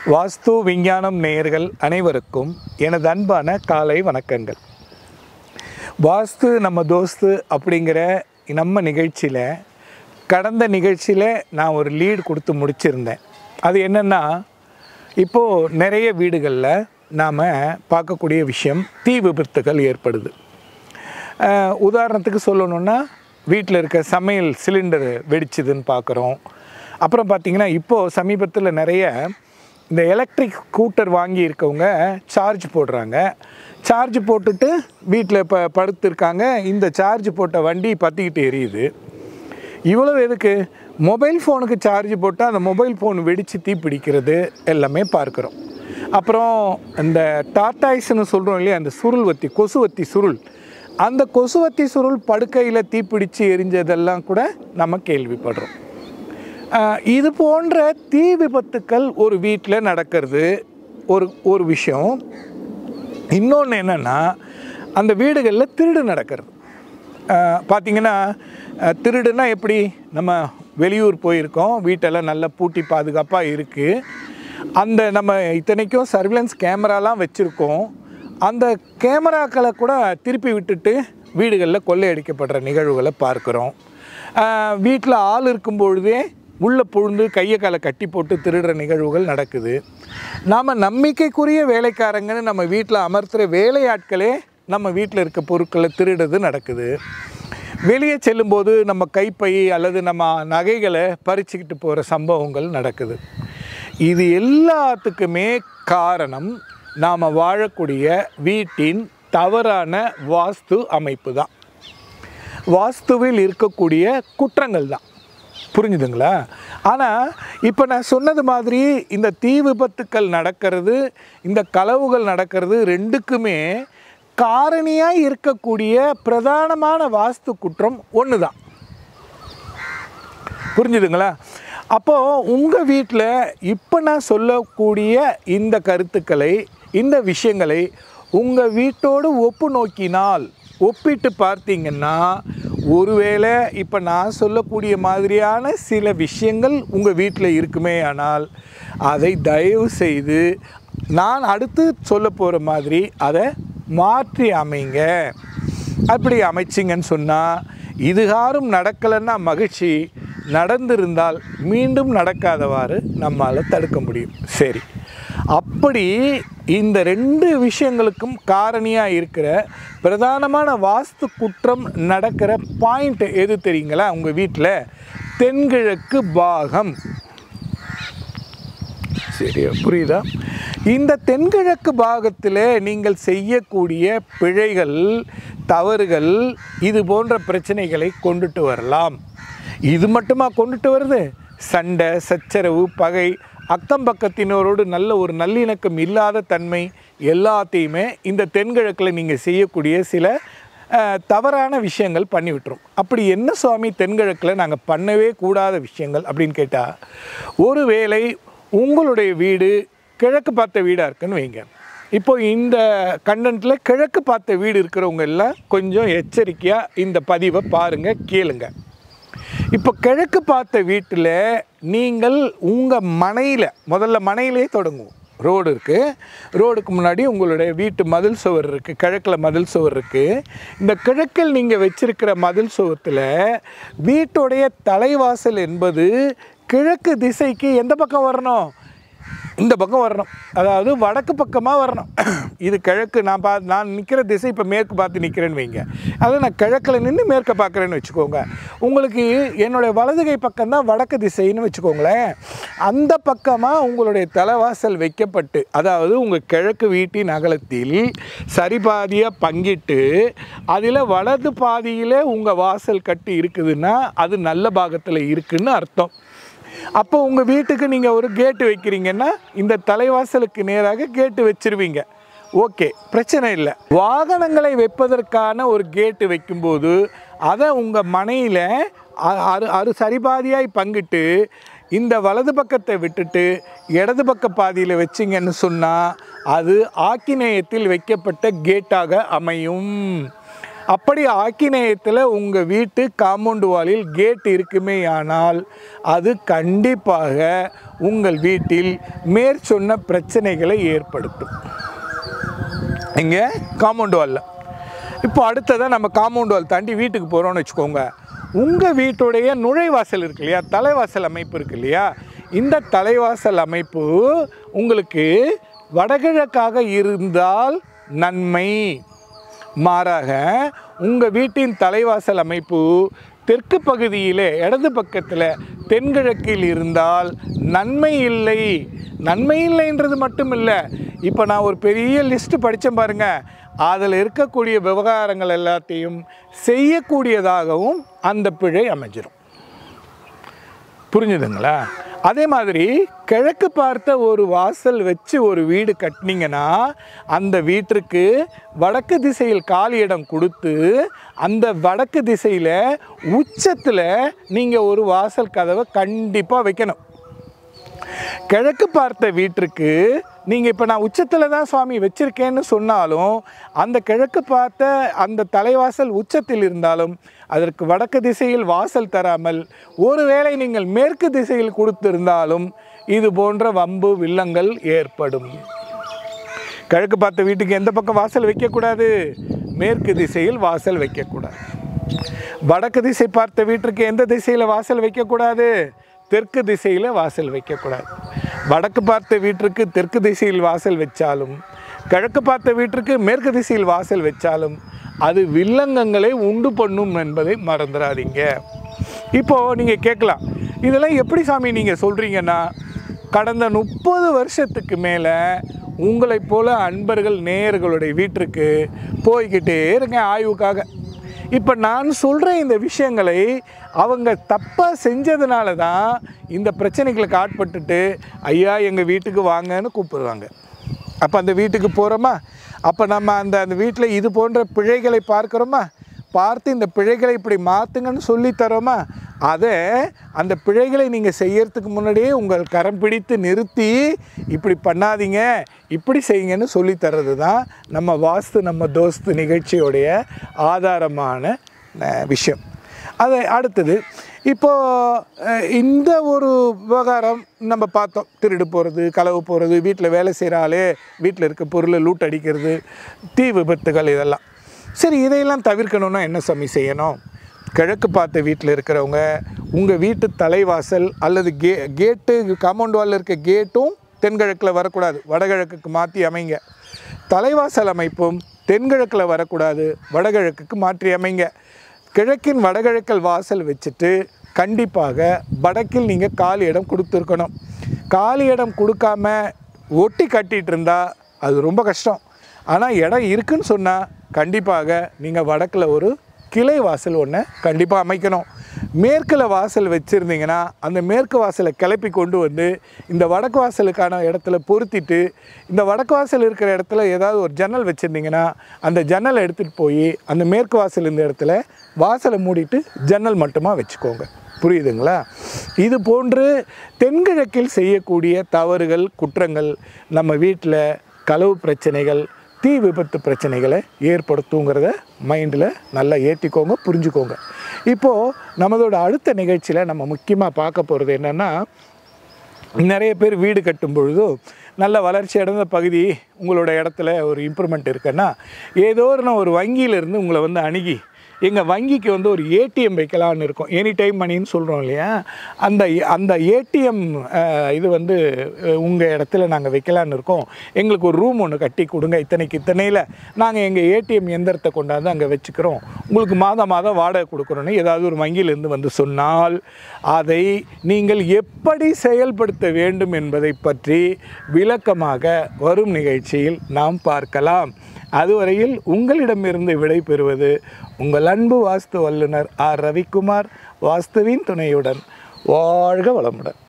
வாஸ்து விஞ்ஞானம் நேயர்கள் அனைவருக்கும் எனது அன்பான காலை வணக்கங்கள் வாஸ்து நம்ம தோஸ்து அப்படிங்கிற நம்ம நிகழ்ச்சியில் கடந்த நிகழ்ச்சியில் நான் ஒரு லீடு கொடுத்து முடிச்சிருந்தேன் அது என்னென்னா இப்போது நிறைய வீடுகளில் நாம் பார்க்கக்கூடிய விஷயம் தீ விபத்துகள் ஏற்படுது அஹ், உதாரணத்துக்கு சொல்லணுன்னா வீட்டில் இருக்க சமையல் சிலிண்டர் வெடிச்சுதுன்னு பார்க்குறோம் அப்புறம் பார்த்திங்கன்னா இப்போது சமீபத்தில் நிறைய இந்த எலக்ட்ரிக் ஸ்கூட்டர் வாங்கி இருக்கவங்க சார்ஜ் போடுறாங்க சார்ஜ் போட்டுட்டு வீட்டில் இப்போ படுத்திருக்காங்க இந்த சார்ஜ் போட்ட வண்டி பற்றிக்கிட்டு எரியுது இவ்வளோ எதுக்கு மொபைல் ஃபோனுக்கு சார்ஜ் போட்டால் அந்த மொபைல் ஃபோன் வெடித்து தீப்பிடிக்கிறது எல்லாமே பார்க்குறோம் அப்புறம் இந்த டாட்டாய்ஸ்னு சொல்கிறோம் இல்லையா அந்த சுருள்வத்தி கொசுவத்தி சுருள் அந்த கொசுவத்தி சுருள் படுக்கையில் தீப்பிடிச்சு எரிஞ்சதெல்லாம் கூட நம்ம கேள்விப்படுறோம் ஆஹ் இது போன்ற தீ விபத்துக்கள் ஒரு வீட்டில் நடக்கிறது ஒரு ஒரு விஷயம் இன்னொன்று என்னென்னா அந்த வீடுகளில் திருடு நடக்கிறது ஆஹ் பார்த்தீங்கன்னா ஆஹ் திருடுனா எப்படி நம்ம வெளியூர் போயிருக்கோம் வீட்டெல்லாம் நல்லா பூட்டி பாதுகாப்பாக இருக்குது அந்த நம்ம இத்தனைக்கும் சர்வேலன்ஸ் கேமராலாம் வச்சுருக்கோம் அந்த கேமராக்களை கூட திருப்பி விட்டுட்டு வீடுகளில் கொள்ளையடிக்கப்படுற நிகழ்வுகளை பார்க்குறோம் வீட்டில் ஆள் இருக்கும் பொழுதே உள்ளே புழுந்து கையை காலை கட்டி போட்டு திருடுற நிகழ்வுகள் நடக்குது நாம் நம்பிக்கைக்குரிய வேலைக்காரங்கன்னு நம்ம வீட்டில் அமர்த்துகிற வேலையாட்களே நம்ம வீட்டில் இருக்க பொருட்களை திருடுறது நடக்குது வெளியே செல்லும்போது நம்ம கைப்பை அல்லது நம்ம நகைகளை பறிச்சுக்கிட்டு போகிற சம்பவங்கள் நடக்குது இது எல்லாத்துக்குமே காரணம் நாம் வாழக்கூடிய வீட்டின் தவறான வாஸ்து அமைப்பு தான் வாஸ்துவில் இருக்கக்கூடிய குற்றங்கள் தான் புரிஞ்சுதுங்களா ஆனால் இப்போ நான் சொன்னது மாதிரி இந்த தீ விபத்துக்கள் நடக்கிறது இந்த களவுகள் நடக்கிறது ரெண்டுக்குமே காரணியாக இருக்கக்கூடிய பிரதானமான வாஸ்து குற்றம் ஒன்று தான் புரிஞ்சுதுங்களா அப்போது உங்கள் வீட்டில் இப்போ நான் சொல்லக்கூடிய இந்த கருத்துக்களை இந்த விஷயங்களை உங்கள் வீட்டோடு ஒப்பு நோக்கினால் ஒப்பிட்டு பார்த்தீங்கன்னா ஒருவேளை இப்போ நான் சொல்லக்கூடிய மாதிரியான சில விஷயங்கள் உங்கள் வீட்டில் இருக்குமே ஆனால் அதை தயவு செய்து நான் அடுத்து சொல்ல போகிற மாதிரி அதை மாற்றி அமைங்க அப்படி அமைச்சிங்கன்னு சொன்னால் இதுகாரும் நடக்கலைன்னா மகிழ்ச்சி நடந்திருந்தால் மீண்டும் நடக்காதவாறு நம்மால் தடுக்க முடியும் சரி அப்படி இந்த ரெண்டு விஷயங்களுக்கும் காரணியாக இருக்கிற பிரதானமான வாஸ்து குற்றம் நடக்கிற பாயிண்ட் எது தெரியுங்களா உங்கள் வீட்டில் தென்கிழக்கு பாகம் சரியா புரியுதா இந்த தென்கிழக்கு பாகத்தில் நீங்கள் செய்யக்கூடிய பிழைகள் தவறுகள் இது போன்ற பிரச்சனைகளை கொண்டுட்டு வரலாம் இது மட்டுமா கொண்டுட்டு வருது சண்டை சச்சரவு பகை அக்கம் பக்கத்தினரோடு நல்ல ஒரு நல்லிணக்கம் இல்லாத தன்மை எல்லாத்தையுமே இந்த தென்கிழக்கில் நீங்கள் செய்யக்கூடிய சில அஹ், தவறான விஷயங்கள் பண்ணி விட்டுரும் அப்படி என்ன சுவாமி தென்கிழக்கில் நாங்கள் பண்ணவே கூடாத விஷயங்கள் அப்படின்னு கேட்டால் ஒருவேளை உங்களுடைய வீடு கிழக்கு பார்த்த வீடாக இருக்குன்னு வைங்க இப்போ இந்த கண்டென்ட்டில் கிழக்கு பார்த்த வீடு இருக்கிறவங்க எல்லாம் கொஞ்சம் எச்சரிக்கையாக இந்த பதிவை பாருங்கள் கேளுங்க இப்போ கிழக்கு பார்த்த வீட்டில் நீங்கள் உங்கள் மனையில் முதல்ல மனையிலே தொடங்குவோம் ரோடு இருக்குது ரோடுக்கு முன்னாடி உங்களுடைய வீட்டு மதில் சுவர் இருக்குது கிழக்கில் மதில் சுவர் இருக்குது இந்த கிழக்கில் நீங்கள் வச்சிருக்கிற மதில் சுவத்தில் வீட்டுடைய தலைவாசல் என்பது கிழக்கு திசைக்கு எந்த பக்கம் வரணும் இந்த பக்கம் வரணும் அதாவது வடக்கு பக்கமாக வரணும் இது கிழக்கு நான் பா நான் நிற்கிற திசை இப்போ மேற்கு பார்த்து நிற்கிறேன்னு வைங்க அதை நான் கிழக்கில் நின்று மேற்க பார்க்குறேன்னு வச்சுக்கோங்க உங்களுக்கு என்னுடைய வலதுகை பக்கம் தான் வடக்கு திசைன்னு வச்சுக்கோங்களேன் அந்த பக்கமாக உங்களுடைய தலைவாசல் வைக்கப்பட்டு அதாவது உங்கள் கிழக்கு வீட்டின் அகலத்தில் சரிபாதியாக பங்கிட்டு அதில் வலது பாதியில் உங்கள் வாசல் கட்டி இருக்குதுன்னா அது நல்ல பாகத்தில் இருக்குன்னு அர்த்தம் அப்போ உங்கள் வீட்டுக்கு நீங்கள் ஒரு கேட்டு வைக்கிறீங்கன்னா இந்த தலைவாசலுக்கு நேராக கேட்டு வச்சிருவீங்க ஓகே பிரச்சனை இல்லை வாகனங்களை வைப்பதற்கான ஒரு கேட்டு வைக்கும்போது அதை உங்கள் மனையில் அரு அரு சரிபாதியாய் பங்கிட்டு இந்த வலது பக்கத்தை விட்டுட்டு இடது பக்க பாதியில் வச்சிங்கன்னு சொன்னால் அது ஆக்கினேயத்தில் வைக்கப்பட்ட கேட்டாக அமையும் அப்படி ஆக்கினேயத்தில் உங்கள் வீட்டு காம்பவுண்ட் வாலில் கேட் இருக்குமே ஆனால் அது கண்டிப்பாக உங்கள் வீட்டில் மேற்சொன்ன பிரச்சனைகளை ஏற்படுத்தும் இங்கே காம்பவுண்ட் வாலில் இப்போ அடுத்ததாக நம்ம காம்பவுண்ட் வால் தாண்டி வீட்டுக்கு போகிறோம்னு வச்சுக்கோங்க உங்கள் வீட்டுடைய நுழைவாசல் இருக்கு இல்லையா தலைவாசல் அமைப்பு இருக்கு இல்லையா இந்த தலைவாசல் அமைப்பு உங்களுக்கு வடகிழக்காக இருந்தால் நன்மை மாறாக உங்கள் வீட்டின் தலைவாசல் அமைப்பு தெற்கு பகுதியிலே இடது பக்கத்தில் தென்கிழக்கில் இருந்தால் நன்மை இல்லை நன்மை இல்லைன்றது மட்டும் இல்லை இப்போ நான் ஒரு பெரிய லிஸ்ட் படித்தேன் பாருங்க அதில் இருக்கக்கூடிய விவகாரங்கள் எல்லாத்தையும் செய்யக்கூடியதாகவும் அந்த பிழை அமைஞ்சிரும் புரிஞ்சுதுங்களா அதே மாதிரி கிழக்கு பார்த்த ஒரு வாசல் வச்சு ஒரு வீடு கட்டினீங்கன்னா அந்த வீட்டிற்கு வடக்கு திசையில் காலி இடம் கொடுத்து அந்த வடக்கு திசையில் உச்சத்தில் நீங்கள் ஒரு வாசல் கதவை கண்டிப்பாக வைக்கணும் கிழக்கு பார்த்த வீட்டிற்கு நீங்கள் இப்போ நான் உச்சத்தில் தான் சுவாமி வச்சிருக்கேன்னு சொன்னாலும் அந்த கிழக்கு பார்த்த அந்த தலைவாசல் உச்சத்தில் இருந்தாலும் அதற்கு வடக்கு திசையில் வாசல் தராமல் ஒருவேளை நீங்கள் மேற்கு திசையில் கொடுத்திருந்தாலும் இது போன்ற வம்பு வில்லங்கள் ஏற்படும் கிழக்கு பார்த்த வீட்டுக்கு எந்த பக்கம் வாசல் வைக்கக்கூடாது மேற்கு திசையில் வாசல் வைக்கக்கூடாது வடக்கு திசை பார்த்த வீட்டிற்கு எந்த திசையில் வாசல் வைக்கக்கூடாது தெற்கு திசையில் வாசல் வைக்கக்கூடாது வடக்கு பார்த்த வீட்டிற்கு தெற்கு திசையில் வாசல் வச்சாலும் கிழக்கு பார்த்த வீட்டிற்கு மேற்கு திசையில் வாசல் வச்சாலும் அது வில்லங்கங்களை உண்டு பண்ணும் என்பதை மறந்துடாதீங்க இப்போது நீங்கள் கேட்கலாம் இதெல்லாம் எப்படி சாமி நீங்கள் சொல்கிறீங்கன்னா கடந்த முப்பது வருஷத்துக்கு மேலே உங்களைப் போல அன்பர்கள் நேயர்களுடைய வீட்டிற்கு போய்கிட்டே இருக்கேன் ஆய்வுக்காக இப்போ நான் சொல்கிற இந்த விஷயங்களை அவங்க தப்பாக செஞ்சதுனால தான் இந்த பிரச்சனைகளுக்கு ஆட்பட்டுட்டு ஐயா எங்கள் வீட்டுக்கு வாங்கன்னு கூப்பிடுவாங்க அப்போ அந்த வீட்டுக்கு போகிறோமா அப்போ நம்ம அந்த அந்த வீட்டில் இது போன்ற பிழைகளை பார்க்குறோமா பார்த்து இந்த பிழைகளை இப்படி மாற்றுங்கன்னு சொல்லி தரோமா அதை அந்த பிழைகளை நீங்கள் செய்யறதுக்கு முன்னாடியே உங்கள் கரம் பிடித்து நிறுத்தி இப்படி பண்ணாதீங்க இப்படி செய்யுங்கன்னு சொல்லி தர்றது தான் நம்ம வாஸ்து நம்ம தோஸ்து நிகழ்ச்சியோடைய ஆதாரமான அஹ், விஷயம் அது அடுத்தது இப்போது இந்த ஒரு விவகாரம் நம்ம பார்த்தோம் திருடு போகிறது களவு போகிறது வீட்டில் வேலை செய்கிறாலே வீட்டில் இருக்க பொருளை லூட் அடிக்கிறது தீ விபத்துகள் இதெல்லாம் சரி இதையெல்லாம் தவிர்க்கணும்னா என்ன சாமி செய்யணும் கிழக்கு பார்த்த வீட்டில் இருக்கிறவங்க உங்கள் வீட்டு தலைவாசல் அல்லது கே கேட்டு காம்பவுண்ட் வாலில் இருக்க கேட்டும் தென்கிழக்கில் வரக்கூடாது வடகிழக்குக்கு மாற்றி அமைங்க தலைவாசல் அமைப்பும் தென்கிழக்கில் வரக்கூடாது வடகிழக்குக்கு மாற்றி அமைங்க கிழக்கின் வடகிழக்கல் வாசல் வச்சுட்டு கண்டிப்பாக வடக்கில் நீங்கள் காலி இடம் கொடுத்துருக்கணும் காலி இடம் கொடுக்காம ஒட்டி கட்டிகிட்டு இருந்தால் அது ரொம்ப கஷ்டம் ஆனால் இடம் இருக்குன்னு சொன்னால் கண்டிப்பாக நீங்கள் வடக்கில் ஒரு கிளை வாசல் ஒன்று கண்டிப்பாக அமைக்கணும் மேற்கில் வாசல் வச்சுருந்தீங்கன்னா அந்த மேற்கு வாசலை கிளப்பி கொண்டு வந்து இந்த வடக்கு வாசலுக்கான இடத்துல பொருத்திட்டு இந்த வடக்கு வாசல் இருக்கிற இடத்துல ஏதாவது ஒரு ஜன்னல் வச்சுருந்தீங்கன்னா அந்த ஜன்னலை எடுத்துகிட்டு போய் அந்த மேற்கு வாசல் இந்த இடத்துல வாசலை மூடிட்டு ஜன்னல் மட்டுமா வச்சுக்கோங்க புரியுதுங்களா இது போன்று தென்கிழக்கில் செய்யக்கூடிய தவறுகள் குற்றங்கள் நம்ம வீட்டில் களவு பிரச்சனைகள் தீ விபத்து பிரச்சனைகளை ஏற்படுத்துங்கிறத மைண்டில் நல்லா ஏற்றிக்கோங்க புரிஞ்சுக்கோங்க இப்போது நம்மளோட அடுத்த நிகழ்ச்சியில் நம்ம முக்கியமாக பார்க்க போகிறது என்னென்னா நிறைய பேர் வீடு கட்டும் பொழுது நல்ல வளர்ச்சி அடைந்த பகுதி உங்களோட இடத்துல ஒரு இம்ப்ரூவ்மெண்ட் இருக்குன்னா ஏதோ ஒரு நான் ஒரு வங்கியிலேருந்து உங்களை வந்து அணுகி எங்கள் வங்கிக்கு வந்து ஒரு ஏடிஎம் வைக்கலான்னு இருக்கோம் எனி டைம் மணின்னு சொல்கிறோம் இல்லையா அந்த அந்த ஏடிஎம் இது வந்து உங்கள் இடத்துல நாங்கள் வைக்கலான்னு இருக்கோம் எங்களுக்கு ஒரு ரூம் ஒன்று கட்டி கொடுங்க இத்தனைக்கு இத்தனையில் நாங்கள் எங்கள் ஏடிஎம் எந்திரத்தை கொண்டாந்து அங்கே வச்சுக்கிறோம் உங்களுக்கு மாதம் மாதம் வாடகை கொடுக்குறோன்னு ஏதாவது ஒரு வங்கியிலேருந்து வந்து சொன்னால் அதை நீங்கள் எப்படி செயல்படுத்த வேண்டும் என்பதை பற்றி விளக்கமாக வரும் நிகழ்ச்சியில் நாம் பார்க்கலாம் அதுவரையில் உங்களிடமிருந்து விடை பெறுவது உங்கள் அன்பு வாஸ்து வல்லுனர் ஆர் ரவிக்குமார் வாஸ்துவின் துணையுடன் வாழ்க வளமுடன்